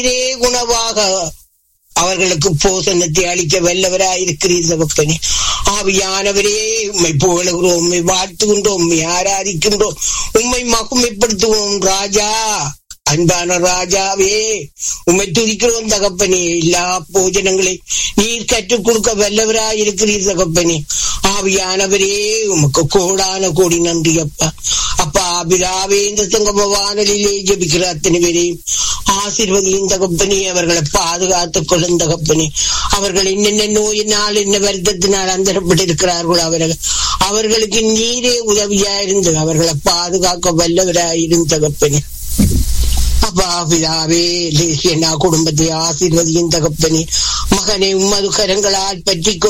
குணவாக அவர்களுக்கு போசனத்தை அளிக்க வல்லவராயிருக்கிறீர் தகப்பனே ஆவியானவரே உம்மை புகழுகிறோம் உம்மை வாழ்த்துகின்றோம் உம்மை ஆராதிக்கின்றோம் உம்மை மகுமைப்படுத்துவோம் ராஜா அன்பான ராஜாவே உம்மை துதிக்கிறோம் தகப்பனே எல்லா போஜனங்களை நீர் கற்றுக் கொடுக்க வல்லவராய் இருக்கிறீர் தகப்பனே ஆவியானவரே உமக்கு கோடான கோடி நன்றி அப்பா அப்பா பிதாவே இந்த சங்கம வானலிலே ஜபிக்கிற அத்தனை பேரையும் ஆசீர்வதியும் தகப்பனே அவர்களை பாதுகாத்துக் கொள்ளும் தகப்பனே அவர்கள் என்னென்ன நோயினால் என்ன வருத்தத்தினால் அந்தரப்பட்டிருக்கிறார்களோ அவர்கள் அவர்களுக்கு நீரே உதவியா இருந்து அவர்களை பாதுகாக்க வல்லவராயிரும் தகப்பனே அப்பா பிதாவே லேசியனா குடும்பத்தை ஆசீர்வதியும் தகப்பனே மகனை உமது கரங்களால் பற்றி